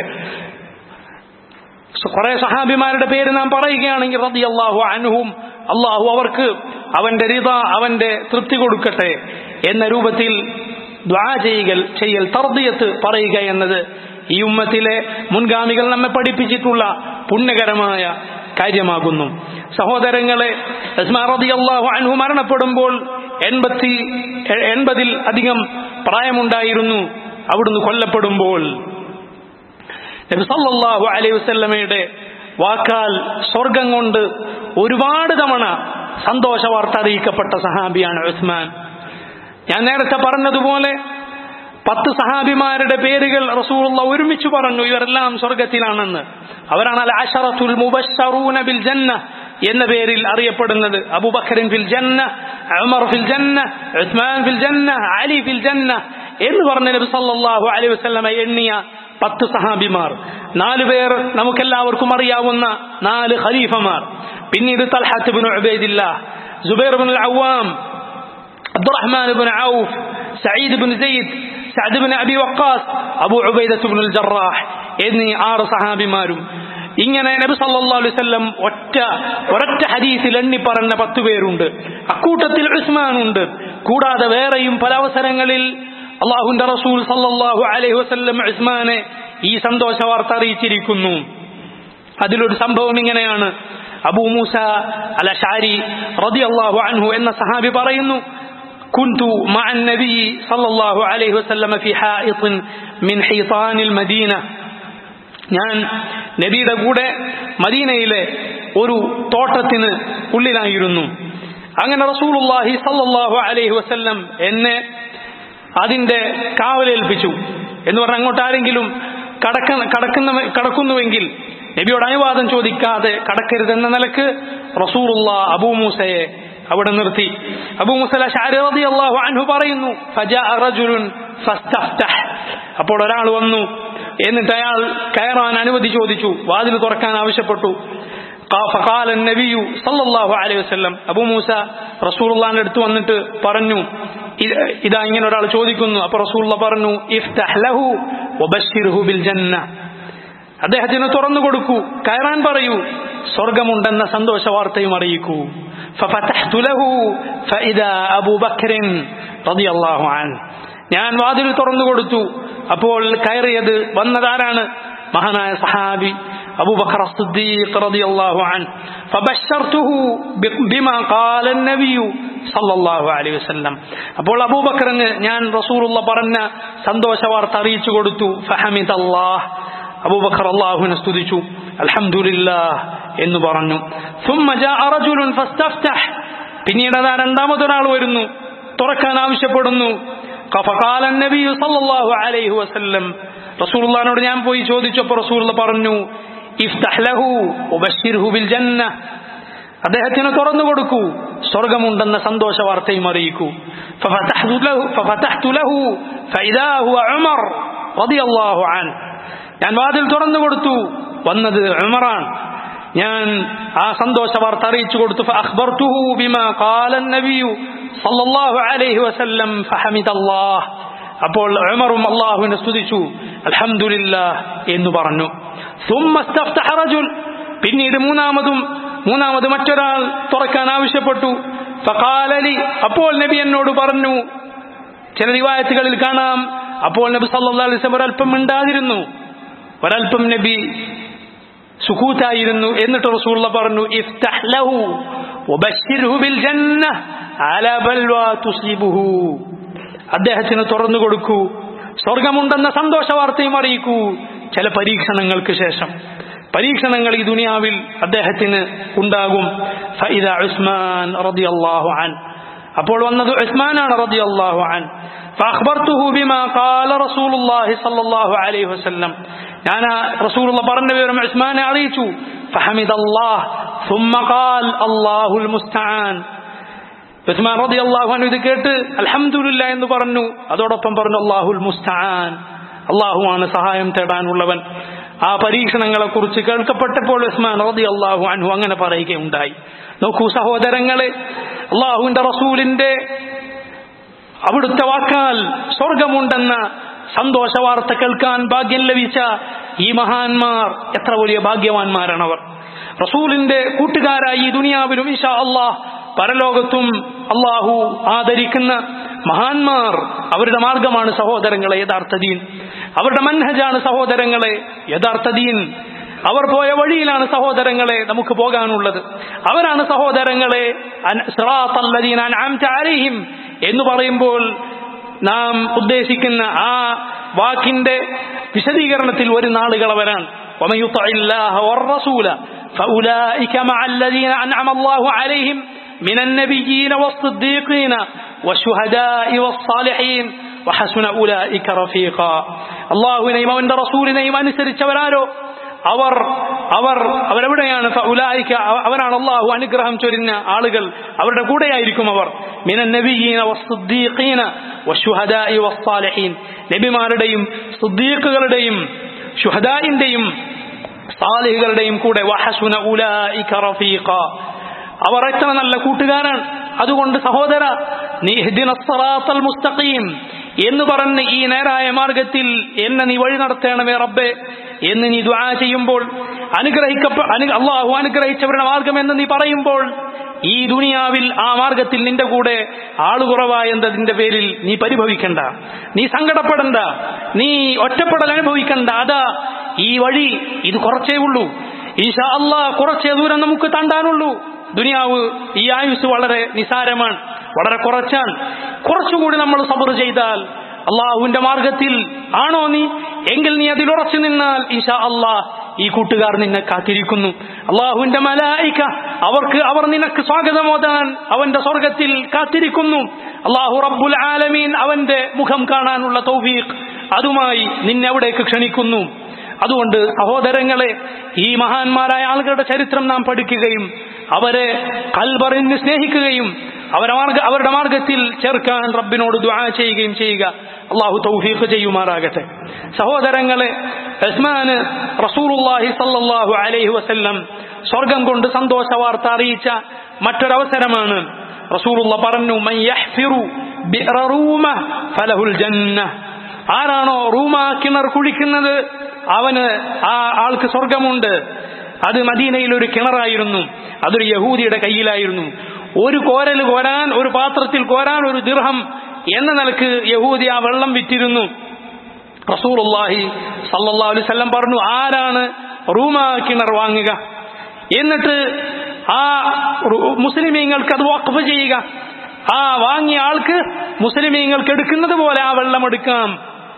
കുറെ സഹാബിമാരുടെ പേര് നാം പറയുകയാണെങ്കിൽ റതി അള്ളാഹു അൻഹും അള്ളാഹു അവർക്ക് അവന്റെ റിത അവന്റെ തൃപ്തി കൊടുക്കട്ടെ എന്ന രൂപത്തിൽ ദ്വാ ചെയ്യൽ ചെയ്യൽ തർദിയത്ത് പറയുക എന്നത് ഈ ഉമ്മത്തിലെ മുൻഗാമികൾ നമ്മെ പഠിപ്പിച്ചിട്ടുള്ള പുണ്യകരമായ കാര്യമാകുന്നു സഹോദരങ്ങളെ റതി അള്ളാഹു അൻഹു മരണപ്പെടുമ്പോൾ എൺപത്തി എൺപതിൽ അധികം പ്രായമുണ്ടായിരുന്നു അവിടുന്ന് കൊല്ലപ്പെടുമ്പോൾ നബി സല്ലല്ലാഹു അലൈഹി വസല്ലമയുടെ വാക്കാൽ സ്വർഗം കൊണ്ട് ഒരുപാട് തവണ സന്തോഷ വാർത്ത അറിയിക്കപ്പെട്ട സഹാബിയാണ് ഉസ്മാൻ ഞാൻ നേരത്തെ പറഞ്ഞതുപോലെ പത്ത് സഹാബിമാരുടെ പേരുകൾ റസൂലുള്ള ഒരുമിച്ച് പറഞ്ഞു ഇവരെല്ലാം സ്വർഗത്തിലാണെന്ന് അവരാണ് അൽ അഷറത്തുൽ മുബശ്ശറൂന ബിൽ ജന്ന എന്ന പേരിൽ അറിയപ്പെടുന്നത് അബൂബക്കറിൻ ഫിൽ ജന്ന ഉമർ ഫിൽ ജന്ന ഉസ്മാൻ ഫിൽ ജന്ന അലി ഫിൽ ജന്ന എന്ന് പറഞ്ഞ നബി സല്ലല്ലാഹു അലൈഹി വസല്ലമ എണ്ണിയ പത്ത് സഹാബിമാർ നാല് പേർ നമുക്കെല്ലാവർക്കും അറിയാവുന്ന നാല് ഖലീഫമാർ പിന്നീട് Talha bin Ubaidullah Zubair bin Awwam Abdurrahman bin Awf Saeed bin Zaid Saad bin Abi Waqqas Abu Ubaidah bin Jarrah എന്നീ ആറ് സഹാബിമാരും ഇങ്ങനെ നബി സല്ലല്ലാഹു അലൈഹി വസല്ലം ഒറ്റ ഒരൊറ്റ ഹദീസിൽ എണ്ണി പറഞ്ഞ പത്ത് പേരുണ്ട് അക്കൂട്ടത്തിൽ ഉസ്മാൻ ഉണ്ട് കൂടാതെ വേറെയും പല അവസരങ്ങളിൽ അള്ളാഹുന്റെ റസൂൽ സല്ലല്ലാഹു അലൈഹി വസല്ലം ഉസ്മാനെ ഈ സന്തോഷ വാർത്ത അറിയിച്ചിരിക്കുന്നു അതിലൊരു സംഭവം ഇങ്ങനെയാണ് അബൂ മൂസ അൽ അഷാരി റളിയല്ലാഹു അൻഹു എന്ന സഹാബി പറയുന്നു كنت مع النبي صلى الله عليه وسلم في حائط من حيطان المدينة ഞാൻ നബിയുടെ കൂടെ മദീനയിലെ ഒരു തോട്ടത്തിന് ഉള്ളിലായിരുന്നു അങ്ങനെ റസൂലുള്ളാഹി സല്ലല്ലാഹു അലൈഹി വസല്ലം എന്നെ അതിന്റെ കാവലേൽപ്പിച്ചു എന്ന് പറഞ്ഞാൽ അങ്ങോട്ട് ആരെങ്കിലും കടക്ക കടക്കുന്ന കടക്കുന്നുവെങ്കിൽ നബിയോട് അനുവാദം ചോദിക്കാതെ കടക്കരുതെന്ന നിലക്ക് റസൂറുള്ള അബൂ മൂസയെ അവിടെ നിർത്തി അബൂ മുസല ഷാരി അള്ളാഹു അൻഹു പറയുന്നു ഫജാഅ റജുലുൻ ഫസ്തഫ്തഹ് അപ്പോൾ ഒരാൾ വന്നു എന്നിട്ട് അയാൾ കയറാൻ അനുമതി ചോദിച്ചു വാതിൽ തുറക്കാൻ ആവശ്യപ്പെട്ടു فقال النبي صلى الله عليه وسلم അബൂ മൂസ റസൂലുള്ളാഹിന്റെ അടുത്ത് വന്നിട്ട് പറഞ്ഞു ഇതാ ഇങ്ങനെ ഒരാൾ ചോദിക്കുന്നു അപ്പൊ റസൂലുള്ള പറഞ്ഞു ഇഫ്തഹ് ലഹു വബശ്ശിർഹു ബിൽ ജന്ന അദ്ദേഹത്തിന് തുറന്നു കൊടുക്കൂ കയറാൻ പറയൂ സ്വർഗമുണ്ടെന്ന സന്തോഷ വാർത്തയും അറിയിക്കൂ ففتحت له فإذا أبو بكر رضي الله عنه ഞാൻ വാതിൽ തുറന്നു കൊടുത്തു അപ്പോൾ കയറിയത് വന്നതാരാണ് മഹാനായ സഹാബി അബൂബക്കർ സിദ്ദീഖ് റളിയല്ലാഹു അൻഹു ഫബശർതുഹു ബിമാ ഖാല النبي സല്ലല്ലാഹു അലൈഹി വസല്ലം അപ്പോൾ അബൂബക്കറിന് ഞാൻ റസൂലുള്ള പറഞ്ഞ സന്തോഷ വാർത്ത അറിയിച്ചു കൊടുത്തു ഫഹമിദല്ലാഹ് അബൂബക്കർ അള്ളാഹുവിനെ സ്തുതിച്ചു അൽഹംദുലില്ലാഹ് എന്ന് പറഞ്ഞു ثم جاء رجل فاستفتح പിന്നീട് അതാ രണ്ടാമതൊരാൾ വരുന്നു തുറക്കാൻ ആവശ്യപ്പെടുന്നു فقال النبي صلى الله عليه وسلم റസൂലുള്ളാഹിനോട് ഞാൻ പോയി ചോദിച്ചപ്പോൾ റസൂലുള്ള പറഞ്ഞു ഇഫ്തഹ് ലഹു വബശ്ശിർഹു ബിൽ ജന്ന അദ്ദേഹത്തിന് തുറന്നു കൊടുക്കൂ സ്വർഗമുണ്ടെന്ന സന്തോഷ വാർത്തയും അറിയിക്കൂ ففتحت له فإذا هو عمر رضي الله عنه ഞാൻ വാതിൽ തുറന്നു കൊടുത്തു വന്നത് ഉമറാണ് ഞാൻ ആ സന്തോഷ വാർത്ത അറിയിച്ചു കൊടുത്തു فأخبرته بما قال النبي صلى الله عليه وسلم فحمد الله അപ്പോൾ ഉമറും അള്ളാഹുവിനെ സ്തുതിച്ചു അൽഹംദുലില്ലാ എന്ന് പറഞ്ഞു ثم استفتح رجل പിന്നീട് മൂന്നാമതും മൂന്നാമത് മറ്റൊരാൾ തുറക്കാൻ ആവശ്യപ്പെട്ടു فقال لي അപ്പോൾ നബി എന്നോട് പറഞ്ഞു ചില റിവായത്തുകളിൽ കാണാം അപ്പോൾ നബി സല്ലല്ലാഹു അലൈഹി വസല്ലം ഒരല്പം മിണ്ടാതിരുന്നു ഒരല്പം നബി സുക്കൂത്തായിരുന്നു എന്നിട്ട് റസൂലുള്ള പറഞ്ഞു ഇഫ്തഹ് ലഹു വബശ്ശിർഹു ബിൽ ജന്ന അല ബൽവാ തുസീബുഹു അദ്ദേഹത്തിന് തുറന്നു കൊടുക്കൂ സ്വർഗമുണ്ടെന്ന സന്തോഷ വാർത്തയും അറിയിക്കൂ ചില പരീക്ഷണങ്ങൾക്ക് ശേഷം പരീക്ഷണങ്ങൾ ഈ ദുനിയാവിൽ അദ്ദേഹത്തിന് ഉണ്ടാകും ഫൈദ ഉസ്മാൻ റളിയല്ലാഹു അൻ അപ്പോൾ വന്നത് ഉസ്മാനാണ് റളിയല്ലാഹു അൻ فأخبرته بما قال رسول الله صلى الله عليه وسلم ഞാൻ റസൂൽ പറഞ്ഞ വിവരം ഉസ്മാനെ അറിയിച്ചു فحمد الله ثم قال الله المستعان ഉസ്മാൻ റതി അള്ളാഹു അനു ഇത് കേട്ട് അൽഹംദുലില്ല എന്ന് പറഞ്ഞു അതോടൊപ്പം പറഞ്ഞു അള്ളാഹുൽ മുസ്താൻ അള്ളാഹുവാണ് സഹായം തേടാനുള്ളവൻ ആ പരീക്ഷണങ്ങളെ കുറിച്ച് കേൾക്കപ്പെട്ടപ്പോൾ ഉസ്മാൻ റതി അള്ളാഹു അനു അങ്ങനെ പറയുകയുണ്ടായി നോക്കൂ സഹോദരങ്ങളെ അള്ളാഹുവിന്റെ റസൂലിന്റെ അവിടുത്തെ വാക്കാൽ സ്വർഗമുണ്ടെന്ന സന്തോഷ വാർത്ത കേൾക്കാൻ ഭാഗ്യം ലഭിച്ച ഈ മഹാന്മാർ എത്ര വലിയ ഭാഗ്യവാന്മാരാണ് അവർ റസൂലിന്റെ കൂട്ടുകാരായി ഈ ദുനിയാവിലും ഇഷാ അള്ളാഹ് പരലോകത്തും അള്ളാഹു ആദരിക്കുന്ന മഹാന്മാർ അവരുടെ മാർഗമാണ് സഹോദരങ്ങളെ യഥാർത്ഥ ദീൻ അവരുടെ മൻഹജാണ് സഹോദരങ്ങളെ യഥാർത്ഥ ദീൻ അവർ പോയ വഴിയിലാണ് സഹോദരങ്ങളെ നമുക്ക് പോകാനുള്ളത് അവരാണ് സഹോദരങ്ങളെ അലൈഹിം എന്ന് പറയുമ്പോൾ നാം ഉദ്ദേശിക്കുന്ന ആ വാക്കിന്റെ വിശദീകരണത്തിൽ ഒരു നാളുകൾ അവരാണ് ومن يطع الله والرسول فأولئك مع الذين أنعم الله عليهم من النبيين والصديقين والشهداء والصالحين وحسن أولئك رفيقا الله نيم وإن رسول نيم അനുസരിച്ച വരാരോ അവർ അവർ അവരെവിടെയാണ് ഫഉലായിക അവരാണ് അള്ളാഹു അനുഗ്രഹം ചൊരിഞ്ഞ ആളുകൾ അവരുടെ കൂടെയായിരിക്കും അവർ മിനൻ നബിയീന വസ്സുദ്ദീഖീന വശുഹദാഇ വസ്സാലിഹീൻ നബിമാരുടെയും സുദ്ദീഖുകളുടെയും ഷുഹദായിന്റെയും സാലിഹുകളുടെയും കൂടെ വഹസുന ഉലായിക റഫീഖ അവർ എത്ര നല്ല കൂട്ടുകാരാണ് അതുകൊണ്ട് സഹോദര നീ ഹിദിനസ്സറാത്തൽ മുസ്തഖീം എന്ന് പറഞ്ഞ് ഈ നേരായ മാർഗത്തിൽ എന്നെ നീ വഴി നടത്തണമേ റബ്ബെ എന്ന് നീ ദ്വാ ചെയ്യുമ്പോൾ അനുഗ്രഹിക്കപ്പെ അള്ളാഹു അനുഗ്രഹിച്ചവരുടെ മാർഗം എന്ന് നീ പറയുമ്പോൾ ഈ ദുനിയാവിൽ ആ മാർഗത്തിൽ നിന്റെ കൂടെ ആളുകുറവായെന്നതിന്റെ പേരിൽ നീ പരിഭവിക്കണ്ട നീ സങ്കടപ്പെടണ്ട നീ ഒറ്റപ്പെടൽ അനുഭവിക്കണ്ട അതാ ഈ വഴി ഇത് കുറച്ചേ ഉള്ളൂ ഈശാ അള്ളാഹ് കുറച്ചേ ദൂരം നമുക്ക് തണ്ടാനുള്ളൂ ദുനിയാവ് ഈ ആയുസ് വളരെ നിസാരമാണ് വളരെ കുറച്ചാണ് കുറച്ചുകൂടി നമ്മൾ സബർ ചെയ്താൽ അള്ളാഹുവിന്റെ മാർഗത്തിൽ ആണോ നീ എങ്കിൽ നീ അതിൽ ഉറച്ചു നിന്നാൽ ഈശാ അള്ളാഹ് ഈ കൂട്ടുകാർ നിന്നെ കാത്തിരിക്കുന്നു അള്ളാഹുവിന്റെ മലായിക്ക അവർക്ക് അവർ നിനക്ക് സ്വാഗതമോതാൻ അവന്റെ സ്വർഗത്തിൽ കാത്തിരിക്കുന്നു അള്ളാഹു റബ്ബുൽ ആലമീൻ അവന്റെ മുഖം കാണാനുള്ള തൗഫീഖ് അതുമായി നിന്നെ അവിടേക്ക് ക്ഷണിക്കുന്നു അതുകൊണ്ട് സഹോദരങ്ങളെ ഈ മഹാന്മാരായ ആളുകളുടെ ചരിത്രം നാം പഠിക്കുകയും അവരെ കൽബറിന് സ്നേഹിക്കുകയും അവരുടെ മാർഗ അവരുടെ മാർഗത്തിൽ ചേർക്കാൻ റബ്ബിനോട് ദുആ ചെയ്യുകയും ചെയ്യുക അള്ളാഹു തൗഫീഖ് ചെയ്യുമാറാകട്ടെ സഹോദരങ്ങളെ ഉസ്മാന് റസൂലുള്ളാഹി സല്ലല്ലാഹു അലൈഹി വസല്ലം സ്വർഗം കൊണ്ട് സന്തോഷ വാർത്ത അറിയിച്ച മറ്റൊരവസരമാണ് റസൂലുള്ള പറഞ്ഞു മൻ യഹ്ഫിറു ബിഅറ റൂമ ഫലഹുൽ ജന്ന ആരാണോ റൂമ കിണർ കുഴിക്കുന്നത് അവന് ആ ആൾക്ക് സ്വർഗമുണ്ട് അത് മദീനയിൽ ഒരു കിണറായിരുന്നു അതൊരു യഹൂദിയുടെ കയ്യിലായിരുന്നു ഒരു കോരൽ കോരാൻ ഒരു പാത്രത്തിൽ കോരാൻ ഒരു ദിർഹം എന്ന നിലക്ക് യഹൂദി ആ വെള്ളം വിറ്റിരുന്നു റസൂലുള്ളാഹി സല്ലല്ലാഹു അലൈഹി വസല്ലം പറഞ്ഞു ആരാണ് റൂമ കിണർ വാങ്ങുക എന്നിട്ട് ആ മുസ്ലിമീങ്ങൾക്ക് അത് വഖഫ് ചെയ്യുക ആ വാങ്ങിയ ആൾക്ക് മുസ്ലിമീങ്ങൾക്ക് എടുക്കുന്നത് പോലെ ആ വെള്ളം എടുക്കാം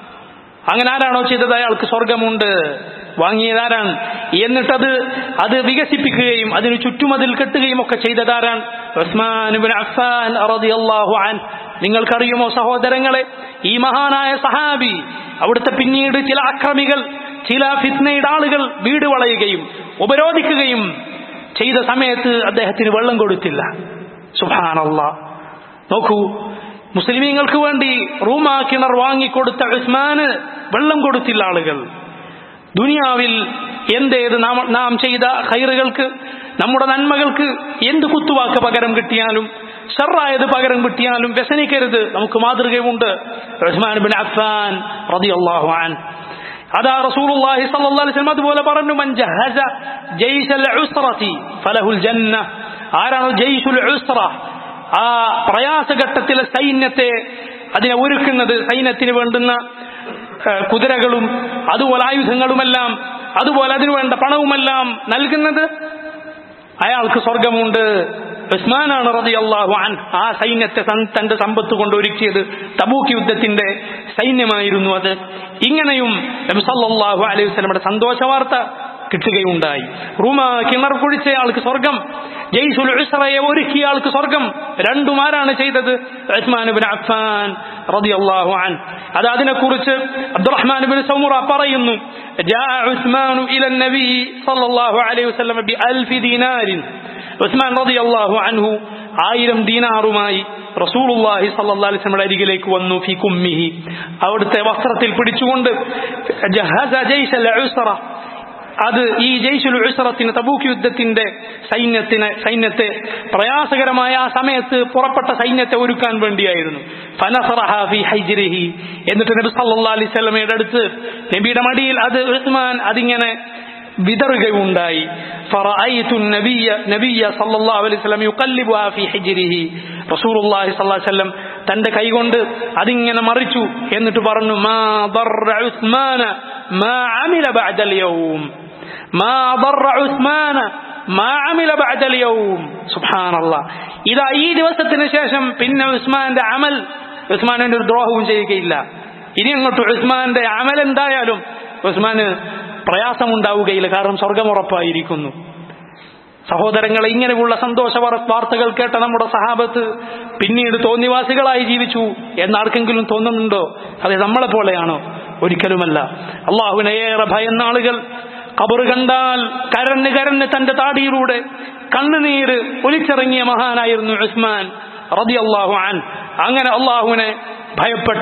അങ്ങനെ ആരാണോ ചെയ്തത് അയാൾക്ക് സ്വർഗമുണ്ട് വാങ്ങിയതാരാണ് എന്നിട്ടത് അത് വികസിപ്പിക്കുകയും അതിന് ചുറ്റും അതിൽ കെട്ടുകയും ഒക്കെ ചെയ്തതാരാണ് ഉസ്മാൻ അഫ്ഫാൻ റളിയല്ലാഹു അൻ നിങ്ങൾക്കറിയുമോ സഹോദരങ്ങളെ ഈ മഹാനായ സഹാബി അവിടുത്തെ പിന്നീട് ചില അക്രമികൾ ചില ഫിത്നയുടെ ആളുകൾ വീട് വളയുകയും ഉപരോധിക്കുകയും ചെയ്ത സമയത്ത് അദ്ദേഹത്തിന് വെള്ളം കൊടുത്തില്ല സുഹാനല്ല നോക്കൂ മുസ്ലിമീങ്ങൾക്ക് വേണ്ടി റൂമാ കിണർ വാങ്ങിക്കൊടുത്ത ഉസ്മാന് വെള്ളം കൊടുത്തില്ല ആളുകൾ ദുനിയാവിൽ എന്തേത് നാം നാം ചെയ്ത ഹൈറുകൾക്ക് നമ്മുടെ നന്മകൾക്ക് എന്ത് കുത്തുവാക്ക് പകരം കിട്ടിയാലും ഷറായത് പകരം കിട്ടിയാലും വ്യസനിക്കരുത് നമുക്ക് മാതൃകയുണ്ട് റഹ്മാൻ ബിൻ അഫ്ഫാൻ റളിയല്ലാഹു അൻ അതാ റസൂലുള്ളാഹി സ്വല്ലല്ലാഹു അലൈഹി വസല്ലം അതുപോലെ പറഞ്ഞു മൻ ജഹസ ജയ്സൽ ഉസ്റതി ഫലഹുൽ ജന്ന ആരാണ് ജയ്സുൽ ഉസ്റ ആ പ്രയാസഘട്ടത്തിലെ സൈന്യത്തെ അതിനെ ഒരുക്കുന്നത് സൈന്യത്തിന് വേണ്ടുന്ന കുതിരകളും അതുപോലെ ആയുധങ്ങളുമെല്ലാം അതുപോലെ അതിനു വേണ്ട പണവുമെല്ലാം നൽകുന്നത് അയാൾക്ക് സ്വർഗമുണ്ട് ഉസ്മാനാണ് റതി അള്ളാഹു അൻ ആ സൈന്യത്തെ തന്റെ സമ്പത്ത് കൊണ്ട് ഒരുക്കിയത് തബൂക്ക് യുദ്ധത്തിന്റെ സൈന്യമായിരുന്നു അത് ഇങ്ങനെയും നബിസല്ലാഹു അലൈഹി വസ്ലമയുടെ സന്തോഷ വാർത്ത കിട്ടുകയുണ്ടായി റൂമ കിണർ കുഴിച്ചയാൾക്ക് സ്വർഗം ജയ്സുൽ ഉസ്റയെ ഒരുക്കിയ ആൾക്ക് സ്വർഗം രണ്ടുമാരാണ് ചെയ്തത് ഉസ്മാൻ ബിൻ അഫ്ഫാൻ റളിയല്ലാഹു അൻ അത് അതിനെക്കുറിച്ച് അബ്ദുറഹ്മാൻ ബിൻ സൗമുറ പറയുന്നു جاء عثمان إلى النبي صلى الله عليه وسلم بألف دينار ഉസ്മാൻ റളിയല്ലാഹു അൻഹു ആയിരം ദീനാറുമായി റസൂലുള്ളാഹി സല്ലല്ലാഹു അലൈഹി വസല്ലം അരികിലേക്ക് വന്നു ഫി കുമ്മിഹി അവിടുത്തെ വസ്ത്രത്തിൽ പിടിച്ചുകൊണ്ട് ജഹസ ജയ്സൽ ഉസ്റ അത് ഈ ജയ്ഷുൽ ഉസ്റത്തിന് തബൂക്ക് യുദ്ധത്തിന്റെ സൈന്യത്തിന് സൈന്യത്തെ പ്രയാസകരമായ ആ സമയത്ത് പുറപ്പെട്ട സൈന്യത്തെ ഒരുക്കാൻ വേണ്ടിയായിരുന്നു ഫനസറഹ ഫി ഹൈജിരിഹി എന്നിട്ട് നബി സല്ലല്ലാഹു അലൈഹി വസല്ലമയുടെ അടുത്ത് നബിയുടെ മടിയിൽ അത് ഉസ്മാൻ അതിങ്ങനെ വിതറുകയുണ്ടായി فرأيت النبي نبي صلى الله عليه وسلم يقلبها في حجره رسول الله صلى الله عليه وسلم തന്റെ കൈകൊണ്ട് അതിങ്ങനെ മറിച്ചു എന്നിട്ട് പറഞ്ഞു മാ ضر عثمان ما عمل بعد اليوم ما ضر عثمان ما عمل بعد اليوم سبحان الله ഇതാ ഈ ദിവസത്തിന് ശേഷം പിന്നെ ഉസ്മാന്റെ അമൽ ഉസ്മാനിന്റെ ഒരു ദ്രോഹവും ചെയ്യുകയില്ല ഇനി അങ്ങോട്ട് ഉസ്മാന്റെ അമൽ എന്തായാലും ഉസ്മാന് പ്രയാസമുണ്ടാവുകയില്ല കാരണം സ്വർഗം ഉറപ്പായിരിക്കുന്നു സഹോദരങ്ങളെ ഇങ്ങനെയുള്ള സന്തോഷ വാർത്തകൾ കേട്ട നമ്മുടെ സഹാബത്ത് പിന്നീട് തോന്നിവാസികളായി ജീവിച്ചു എന്നാർക്കെങ്കിലും തോന്നുന്നുണ്ടോ അത് നമ്മളെ പോലെയാണോ ഒരിക്കലുമല്ല അള്ളാഹുവിനെ ഏറെ ഭയന്ന ആളുകൾ കബറ് കണ്ടാൽ കരഞ്ഞ് കരഞ്ഞ് തന്റെ താടിയിലൂടെ കണ്ണുനീര് ഒലിച്ചിറങ്ങിയ മഹാനായിരുന്നു ഉസ്മാൻ റതി അള്ളാഹു ആൻ അങ്ങനെ അള്ളാഹുവിനെ ഭയപ്പെട്ട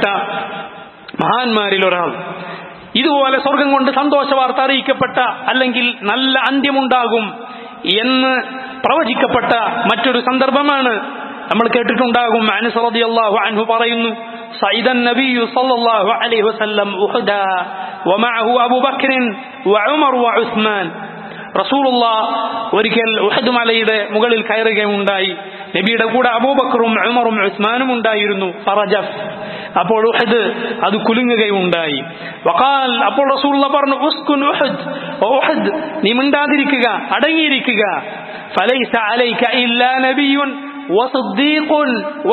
മഹാന്മാരിൽ ഒരാൾ ഇതുപോലെ സ്വർഗം കൊണ്ട് സന്തോഷ വാർത്ത അറിയിക്കപ്പെട്ട അല്ലെങ്കിൽ നല്ല അന്ത്യമുണ്ടാകും എന്ന് പ്രവചിക്കപ്പെട്ട മറ്റൊരു സന്ദർഭമാണ് നമ്മൾ കേട്ടിട്ടുണ്ടാകും അനസറതി അള്ളാഹു അൻഹു പറയുന്നു صعد النبي صلى الله عليه وسلم أحدا ومعه أبو بكر وعمر وعثمان റസൂലുള്ള ഒരിക്കൽ ഉഹദ് മലയുടെ മുകളിൽ കയറുകയുണ്ടായി നബിയുടെ കൂടെ അബൂബക്കറും ഉമറും ഉസ്മാനും ഉണ്ടായിരുന്നു ഫറജഫ് അപ്പോൾ ഉഹദ് അത് കുലുങ്ങുകയുണ്ടായി വഖാൽ അപ്പോൾ റസൂലുള്ള പറഞ്ഞു ഉസ്കുൻ ഉഹദ് ഉഹദ് നീ മിണ്ടാതിരിക്കുക അടങ്ങിയിരിക്കുക ഫലൈസ അലൈക ഇല്ലാ നബിയുൻ വസിദ്ദീഖുൻ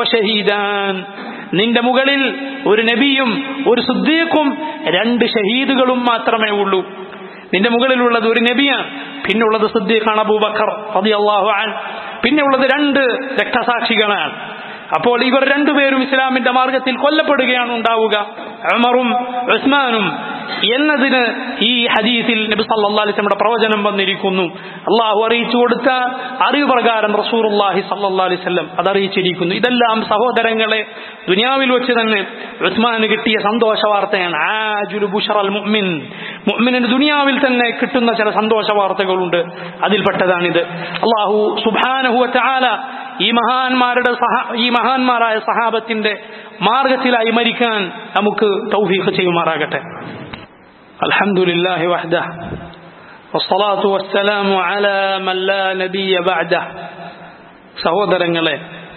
വശഹീദാൻ നിന്റെ മുകളിൽ ഒരു നബിയും ഒരു സുദ്ദീഖും രണ്ട് ഷഹീദുകളും മാത്രമേ ഉള്ളൂ നിന്റെ മുകളിലുള്ളത് ഒരു നബിയാണ് പിന്നെ ഉള്ളത് സിദ്ദീഖാണ് അബൂബക്കർ റളിയല്ലാഹു അൻ പിന്നെ ഉള്ളത് രണ്ട് രക്തസാക്ഷികളാണ് അപ്പോൾ ഇവർ രണ്ടുപേരും ഇസ്ലാമിന്റെ മാർഗത്തിൽ കൊല്ലപ്പെടുകയാണ് ഉണ്ടാവുക ഉമറും ഉസ്മാനും എന്നതിന് ഈ ഹദീസിൽ നബി സല്ലല്ലാഹു അലൈഹി വസല്ലമയുടെ പ്രവചനം വന്നിരിക്കുന്നു അള്ളാഹു അറിയിച്ചു കൊടുത്ത അറിവ് പ്രകാരം റസൂലുള്ളാഹി സല്ലല്ലാഹു അലൈഹി വസല്ലം അത് അറിയിച്ചിരിക്കുന്നു ഇതെല്ലാം സഹോദരങ്ങളെ ദുനിയാവിൽ വെച്ച് തന്നെ ഉസ്മാന് കിട്ടിയ സന്തോഷ വാർത്തയാണ് ആജുലു ബുഷറൽ മുഅ്മിൻ മുഅ്മിനിന് ദുനിയാവിൽ തന്നെ കിട്ടുന്ന ചില സന്തോഷ വാർത്തകളുണ്ട് അതിൽപ്പെട്ടതാണിത് അള്ളാഹു സുബ്ഹാനഹു വതആല ഈ മഹാന്മാരുടെ സഹ ഈ മഹാന്മാരായ സഹാബത്തിന്റെ മാർഗത്തിലായി മരിക്കാൻ നമുക്ക് തൗഫീഖ് ചെയ്യുമാറാകട്ടെ അൽഹംദുലില്ലാഹി വഹ്ദഹ വസ്സലാത്തു വസ്സലാമു അലാ മൻ ലാ നബിയ ബഅദഹ സഹോദരങ്ങളെ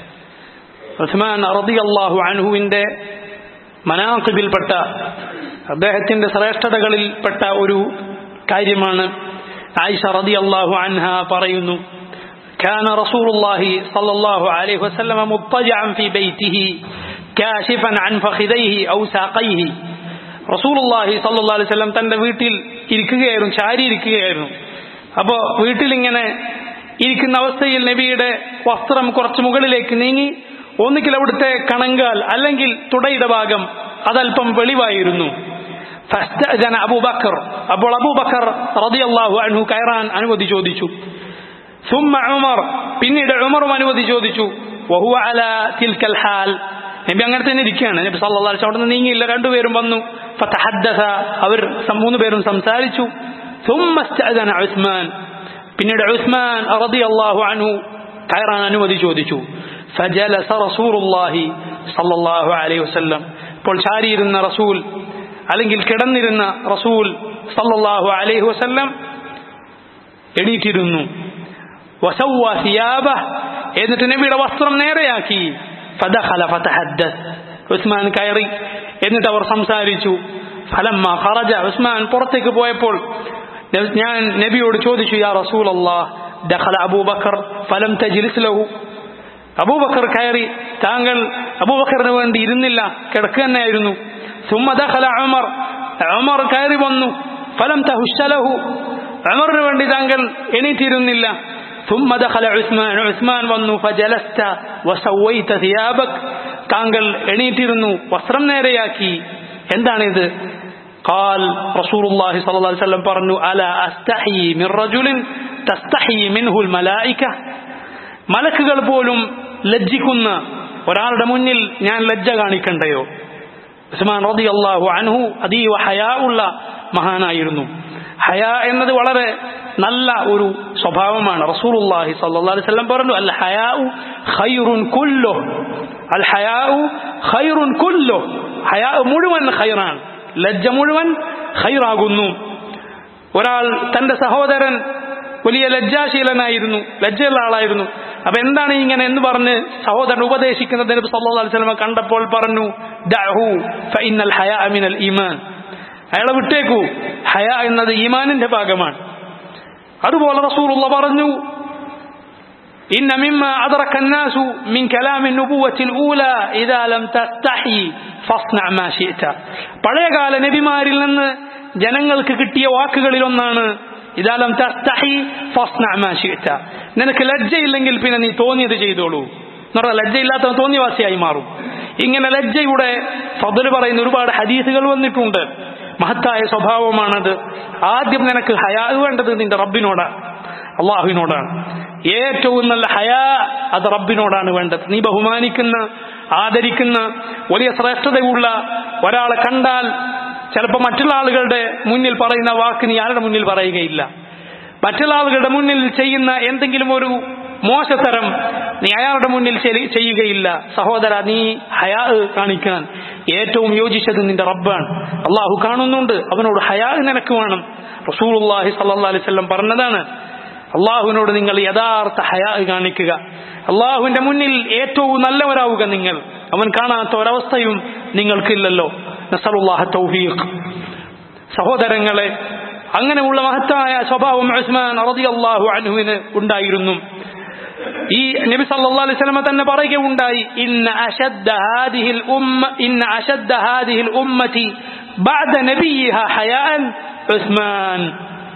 ഉസ്മാൻ റളിയല്ലാഹു അൻഹുവിന്റെ മനാഖിബിൽപ്പെട്ട അദ്ദേഹത്തിന്റെ ശ്രേഷ്ഠതകളിൽപ്പെട്ട ഒരു കാര്യമാണ് ആയിഷ റളിയല്ലാഹു അൻഹ പറയുന്നു كان رسول الله صلى الله عليه وسلم مضطجعا في بيته كاشفا عن فخذيه أو ساقيه റസൂൽ അള്ളാഹി സല്ലാ അലൈഹി സ്വലം തന്റെ വീട്ടിൽ ഇരിക്കുകയായിരുന്നു ചാരി ഇരിക്കുകയായിരുന്നു അപ്പോൾ വീട്ടിലിങ്ങനെ ഇരിക്കുന്ന അവസ്ഥയിൽ നബിയുടെ വസ്ത്രം കുറച്ച് മുകളിലേക്ക് നീങ്ങി ഒന്നുകിൽ അവിടുത്തെ കണങ്കാൽ അല്ലെങ്കിൽ തുടയുടെ ഭാഗം അതല്പം വെളിവായിരുന്നു ഫസ്തഅജന അബൂബക്കർ അപ്പോൾ അബൂബക്കർ റളിയല്ലാഹു അൻഹു കയറാൻ അനുമതി ചോദിച്ചു ثم ഉമർ പിന്നീട് ഉമറും അനുമതി ചോദിച്ചു വഹുവ അല തിൽക്കൽ ഹാൽ നബി അങ്ങനെ തന്നെ ഇരിക്കുകയാണ് നബി സല്ലല്ലാഹു അലൈഹി അവിടെ നിന്ന് നീങ്ങിയില്ല രണ്ടുപേരും വന്നു ഫതഹദ്ദസ അവർ മൂന്ന് പേരും സംസാരിച്ചു ثم استأذن ഉസ്മാൻ പിന്നീട് ഉസ്മാൻ റളിയല്ലാഹു അൻഹു കയറാൻ അനുമതി ചോദിച്ചു فجلس رسول الله صلى الله عليه وسلم ഇപ്പോൾ ചാരിയിരുന്ന റസൂൽ അല്ലെങ്കിൽ കിടന്നിരുന്ന റസൂൽ സല്ലല്ലാഹു അലൈഹി വസല്ലം എണീറ്റിരുന്നു വസവ്വ സിയാബ എന്നിട്ട് നബിയുടെ വസ്ത്രം നേരെയാക്കി ഫദഖല ഫതഹദ്ദസ് ഉസ്മാൻ കയറി എന്നിട്ട് അവർ സംസാരിച്ചു ഫലമ്മ ഖറജ ഉസ്മാൻ പുറത്തേക്ക് പോയപ്പോൾ ഞാൻ നബിയോട് ചോദിച്ചു യാ റസൂൽ അള്ളാഹ് ദഖല അബൂബക്കർ ഫലം തജ്ലിസ് ലഹു അബൂബക്കർ കയറി താങ്കൾ അബൂബക്കറിന് വേണ്ടി ഇരുന്നില്ല കിടക്കുക തന്നെയായിരുന്നു സുമ്മ ദഖല ഉമർ ഉമർ കയറി വന്നു ഫലം തഹുശലഹു ഉമറിന് വേണ്ടി താങ്കൾ എണീറ്റിരുന്നില്ല ثم دخل عثمان عثمان വന്നു فجلست وسويت ثيابك താങ്കൾ എണീറ്റിരുന്നു വസ്ത്രം നേരെയാക്കി എന്താണിത് قال رسول الله صلى الله عليه وسلم പറഞ്ഞു ألا أستحي من رجل تستحي منه الملائكة മലക്കുകൾ പോലും ലജ്ജിക്കുന്ന ഒരാളുടെ മുന്നിൽ ഞാൻ ലജ്ജ കാണിക്കണ്ടയോ ഉസ്മാൻ റളിയല്ലാഹു അൻഹു അതീവ ഹയാ ഉള്ള മഹാനായിരുന്നു ഹയ എന്നത് വളരെ നല്ല ഒരു സ്വഭാവമാണ് റസൂലുള്ളാഹി സ്വല്ലല്ലാഹു അലൈഹി വസല്ലം പറഞ്ഞു അൽ ഹയാഉ ഖൈറുൻ കുല്ലു അൽ ഹയാഉ ഖൈറുൻ കുല്ലു ഹയാ മുഴുവൻ ഖൈറാണ് ലജ്ജ മുഴുവൻ ഖൈറാകുന്നു ഒരാൾ തന്റെ സഹോദരൻ വലിയ ലജ്ജാശീലനായിരുന്നു ലജ്ജയുള്ള ആളായിരുന്നു അപ്പൊ എന്താണ് ഇങ്ങനെ എന്ന് പറഞ്ഞ് സഹോദരൻ ഉപദേശിക്കുന്നത് നബി സല്ലല്ലാഹു അലൈഹി വസല്ലം കണ്ടപ്പോൾ പറഞ്ഞു ദഅഹു ഫഇന്നൽ ഹയാ മിനൽ ഈമാൻ അയാളെ വിട്ടേക്കൂ ഹയ എന്നത് ഈമാനിന്റെ ഭാഗമാണ് അതുപോലെ റസൂലുള്ള പറഞ്ഞു إن مما أدرك الناس من كلام النبوة الأولى إذا لم تستحي فاصنع ما شئت പഴയകാല നബിമാരിൽ നിന്ന് ജനങ്ങൾക്ക് കിട്ടിയ വാക്കുകളിൽ ഒന്നാണ് ഇതാലം തസ്തഹി ഫസ്ന മാ ശിഅത നിനക്ക് ലജ്ജയില്ലെങ്കിൽ പിന്നെ നീ തോന്നിയത് ചെയ്തോളൂ എന്ന് പറഞ്ഞാൽ ലജ്ജയില്ലാത്ത തോന്നിവാസിയായി മാറും ഇങ്ങനെ ലജ്ജയുടെ ഫضل പറയുന്ന ഒരുപാട് ഹദീസുകൾ വന്നിട്ടുണ്ട് മഹത്തായ സ്വഭാവമാണത് ആദ്യം നിനക്ക് ഹയാ വേണ്ടത് നിന്റെ റബ്ബിനോടാണ് അള്ളാഹുവിനോടാണ് ഏറ്റവും നല്ല ഹയാ അത് റബ്ബിനോടാണ് വേണ്ടത് നീ ബഹുമാനിക്കുന്ന ആദരിക്കുന്ന വലിയ ശ്രേഷ്ഠതയുള്ള ഒരാളെ കണ്ടാൽ ചിലപ്പോൾ മറ്റുള്ള ആളുകളുടെ മുന്നിൽ പറയുന്ന വാക്ക് നീ ആരുടെ മുന്നിൽ പറയുകയില്ല മറ്റുള്ള ആളുകളുടെ മുന്നിൽ ചെയ്യുന്ന എന്തെങ്കിലും ഒരു മോശത്തരം നീ അയാളുടെ മുന്നിൽ ചെയ്യുകയില്ല സഹോദര നീ ഹയാ കാണിക്കാൻ ഏറ്റവും യോജിച്ചത് നിന്റെ റബ്ബാണ് അള്ളാഹു കാണുന്നുണ്ട് അവനോട് ഹയാ നിനക്ക് വേണം റസൂലുള്ളാഹി സല്ലല്ലാഹു അലൈഹി വസല്ലം പറഞ്ഞതാണ് അള്ളാഹുവിനോട് നിങ്ങൾ യഥാർത്ഥ ഹയാ കാണിക്കുക അള്ളാഹുവിന്റെ മുന്നിൽ ഏറ്റവും നല്ലവരാവുക നിങ്ങൾ അവൻ കാണാത്ത ഒരവസ്ഥയും നിങ്ങൾക്കില്ലല്ലോ നസറുല്ലാഹ തൗഫീഖ് സഹോദരങ്ങളെ അങ്ങനെയുള്ള മഹത്തായ സ്വഭാവം ഉസ്മാൻ റളിയല്ലാഹു അൻഹുവിന് ഉണ്ടായിരുന്നു ഈ നബി സല്ലല്ലാഹു അലൈഹി വസല്ലം തന്നെ പറയുകയുണ്ടായി ഇന്ന അശദ്ദ ഹാദിഹിൽ ഉമ്മ ഇന്ന അശദ്ദ ഹാദിഹിൽ ഉമ്മതി ബഅദ നബിയിഹ ഹയാൻ ഉസ്മാൻ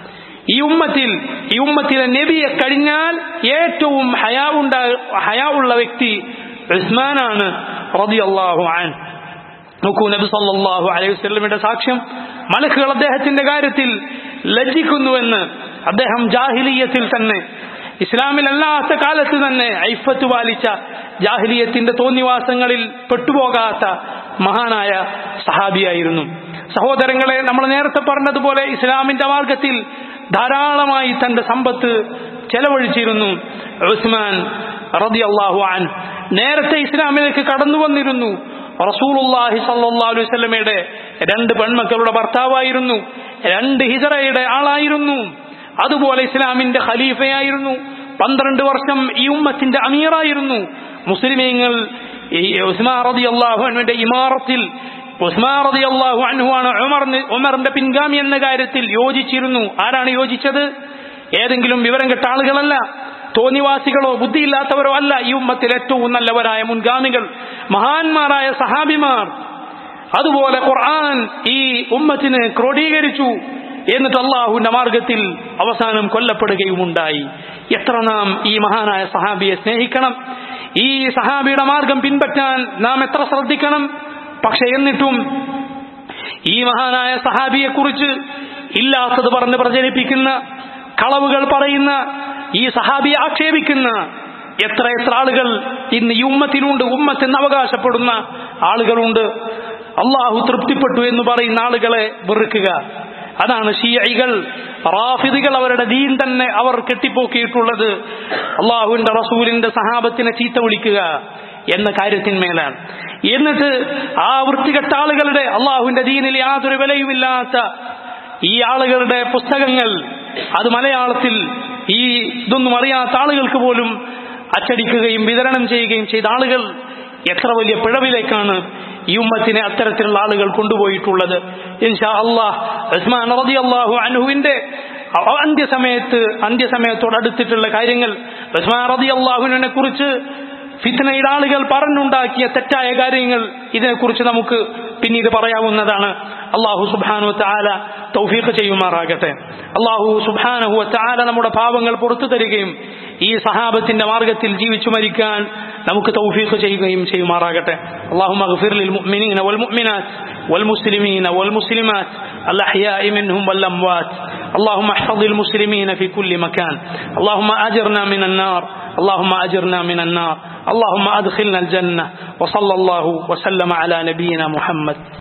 ഈ ഉമ്മത്തിൽ ഈ ഉമ്മത്തിലെ നബിയെ കഴിഞ്ഞാൽ ഏറ്റവും ഹയാ ഉണ്ടാ ഹയാ ഉള്ള വ്യക്തി ഉസ്മാനാണ് റളിയല്ലാഹു അൻ നോക്കൂ നബി സല്ലല്ലാഹു അലൈഹി വസല്ലമയുടെ സാക്ഷ്യം മലക്കുകൾ അദ്ദേഹത്തിന്റെ കാര്യത്തിൽ ലജ്ജിക്കുന്നുവെന്ന് അദ്ദേഹം ജാഹിലീയത്തിൽ തന്നെ ഇസ്ലാമിലല്ലാത്ത കാലത്ത് തന്നെ ഐഫത്ത് പാലിച്ച ജാഹിലിയത്തിന്റെ തോന്നിവാസങ്ങളിൽ പെട്ടുപോകാത്ത മഹാനായ സഹാബിയായിരുന്നു സഹോദരങ്ങളെ നമ്മൾ നേരത്തെ പറഞ്ഞതുപോലെ ഇസ്ലാമിന്റെ മാർഗത്തിൽ ധാരാളമായി തന്റെ സമ്പത്ത് ചെലവഴിച്ചിരുന്നു ഉസ്മാൻ റളിയല്ലാഹു അൻ നേരത്തെ ഇസ്ലാമിലേക്ക് കടന്നു വന്നിരുന്നു റസൂലുള്ളാഹി സല്ലല്ലാഹു അലൈഹി വസല്ലമയുടെ രണ്ട് പെൺമക്കളുടെ ഭർത്താവായിരുന്നു രണ്ട് ഹിജറയുടെ ആളായിരുന്നു അതുപോലെ ഇസ്ലാമിന്റെ ഖലീഫയായിരുന്നു പന്ത്രണ്ട് വർഷം ഈ ഉമ്മത്തിന്റെ അമീറായിരുന്നു മുസ്ലിമീങ്ങൾ ഈ ഉസ്മാൻ റളിയല്ലാഹു അൻഹുവിന്റെ ഇമാറത്തിൽ ഉസ്മാൻ റളിയല്ലാഹു അൻഹുവാണ് ഉമറിന് ഉമറിന്റെ പിൻഗാമി എന്ന കാര്യത്തിൽ യോജിച്ചിരുന്നു ആരാണ് യോജിച്ചത് ഏതെങ്കിലും വിവരം കെട്ട ആളുകളല്ല തോന്നിവാസികളോ ബുദ്ധിയില്ലാത്തവരോ അല്ല ഈ ഉമ്മത്തിൽ ഏറ്റവും നല്ലവരായ മുൻഗാമികൾ മഹാന്മാരായ സഹാബിമാർ അതുപോലെ ഖുർആൻ ഈ ഉമ്മത്തിന് ക്രോഡീകരിച്ചു എന്നിട്ട് അള്ളാഹുവിന്റെ മാർഗത്തിൽ അവസാനം കൊല്ലപ്പെടുകയുമുണ്ടായി എത്ര നാം ഈ മഹാനായ സഹാബിയെ സ്നേഹിക്കണം ഈ സഹാബിയുടെ മാർഗം പിൻപറ്റാൻ നാം എത്ര ശ്രദ്ധിക്കണം പക്ഷെ എന്നിട്ടും ഈ മഹാനായ സഹാബിയെ കുറിച്ച് ഇല്ലാത്തത് പറഞ്ഞ് പ്രചരിപ്പിക്കുന്ന കളവുകൾ പറയുന്ന ഈ സഹാബിയെ ആക്ഷേപിക്കുന്ന എത്ര എത്ര ആളുകൾ ഇന്ന് ഈ ഉമ്മത്തിലുണ്ട് ഉമ്മത്തെന്ന് അവകാശപ്പെടുന്ന ആളുകളുണ്ട് അള്ളാഹു തൃപ്തിപ്പെട്ടു എന്ന് പറയുന്ന ആളുകളെ വെറുക്കുക അതാണ് ഷിയൈകൾ റാഫിദികൾ അവരുടെ ദീൻ തന്നെ അവർ കെട്ടിപ്പോക്കിയിട്ടുള്ളത് അള്ളാഹുവിന്റെ റസൂലിന്റെ സഹാബത്തിനെ ചീത്ത വിളിക്കുക എന്ന കാര്യത്തിന്മേലാണ് എന്നിട്ട് ആ വൃത്തികെട്ട ആളുകളുടെ അള്ളാഹുവിന്റെ ദീനിൽ യാതൊരു വിലയുമില്ലാത്ത ഈ ആളുകളുടെ പുസ്തകങ്ങൾ അത് മലയാളത്തിൽ ഈ ഇതൊന്നും അറിയാത്ത ആളുകൾക്ക് പോലും അച്ചടിക്കുകയും വിതരണം ചെയ്യുകയും ചെയ്ത ആളുകൾ എത്ര വലിയ പിഴവിലേക്കാണ് ഈ ഉമ്മത്തിനെ അത്തരത്തിലുള്ള ആളുകൾ കൊണ്ടുപോയിട്ടുള്ളത് ഇൻഷാ അള്ളാഹ് ഉസ്മാൻ റതി അള്ളാഹു അൻഹുവിന്റെ അന്ത്യസമയത്ത് അന്ത്യസമയത്തോടടുത്തിട്ടുള്ള കാര്യങ്ങൾ ഉസ്മാൻ റതി അള്ളാഹുവിനെ കുറിച്ച് ഫിത്നയുടെ ആളുകൾ പറഞ്ഞുണ്ടാക്കിയ തെറ്റായ കാര്യങ്ങൾ ഇതിനെക്കുറിച്ച് നമുക്ക് പിന്നീട് പറയാവുന്നതാണ് അള്ളാഹു സുബാനു താല തൗഫീഖ് ചെയ്യുമാറാകട്ടെ അള്ളാഹു സുബാനഹു താല നമ്മുടെ പാവങ്ങൾ പുറത്തു തരികയും ഈ സഹാബത്തിന്റെ മാർഗത്തിൽ ജീവിച്ചു മരിക്കാൻ നമുക്ക് തൗഫീഖ് ചെയ്യുകയും ചെയ്യുമാറാകട്ടെ അള്ളാഹു മഗ്ഫിർ ലിൽ മുഅ്മിനീന വൽ മുഅ്മിനാത്ത് والمسلمين والمسلمات الأحياء منهم والأموات اللهم احفظ المسلمين في كل مكان اللهم أجرنا من النار اللهم أجرنا من النار اللهم أدخلنا الجنة وصلى الله وسلم على نبينا محمد